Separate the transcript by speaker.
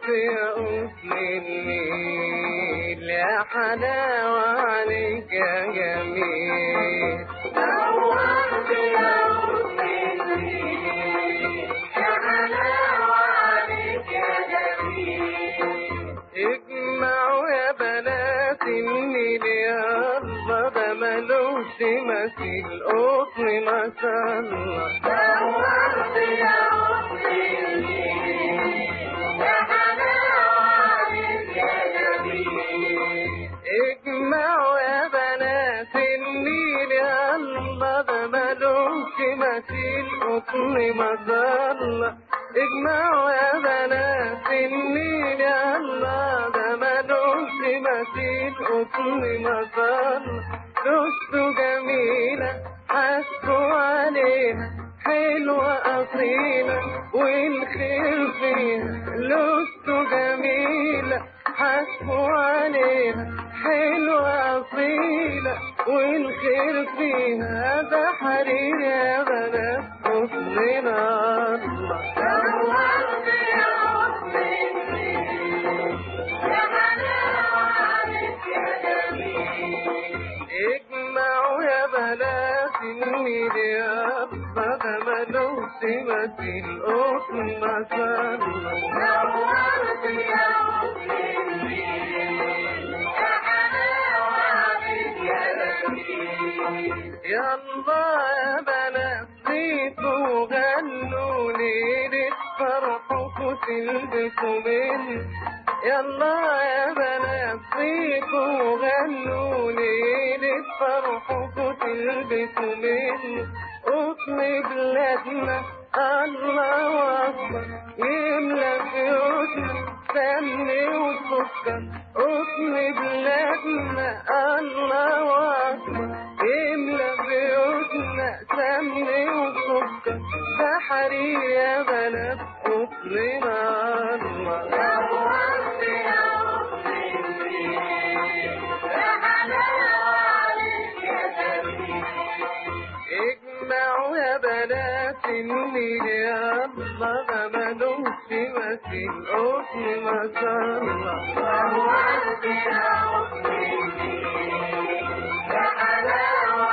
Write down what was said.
Speaker 1: يا قطن النيل يا حلاوة عليك يا جميل
Speaker 2: نورت يا قطن النيل يا حلاوة عليك يا جميل
Speaker 1: اجمعوا يا بنات النيل يا الله ده ملوش مثيل قطن ما شاء الله
Speaker 2: نورت يا قطن النيل يا حلاوة عليك يا جميل
Speaker 1: اجمعوا يا بنات النيل يا الله ده ملوش مثيل قطن ما شاء الله اجمعوا يا بنات النيل يا الله ده ملوش مثيل قطن ما شاء الله لسته جميلة حسوا عليها حلوة أصيلة والخير فيها لسته جميلة حسوا عليها حلوة أصيلة والخير فيها ده حرير يا بنات حسننا الله
Speaker 2: نورت يا قطن النيل يا حلاوة عليك يا جميل
Speaker 1: اجمعوا يا بنات النيل يا أبا ده ملوش مثيل قطن ما شاء الله
Speaker 2: نورت يا قطن النيل يا حلاوة عليك يا جميل
Speaker 1: يا الله يا بنات صيتوا غنوا ليلة فرحكوا تلبسوا من يا الله يا بنات صيتوا غنوا ليلة فرحكوا تلبسوا من قطن بلادنا الله أكبر يملى بيوتنا سمن وسكر قطن بلادنا الله أكبر يملى بيوتنا سمن وسكر ده حرير يا بنات قطننا الله
Speaker 2: نورت يا قطن النيل يا حلاوة عليك يا جميل
Speaker 1: اجمعوا يا بنات النيل يا الله ده ملوش مثيل قطن ما شاء الله
Speaker 2: نورت يا قطن النيل يا حلاوة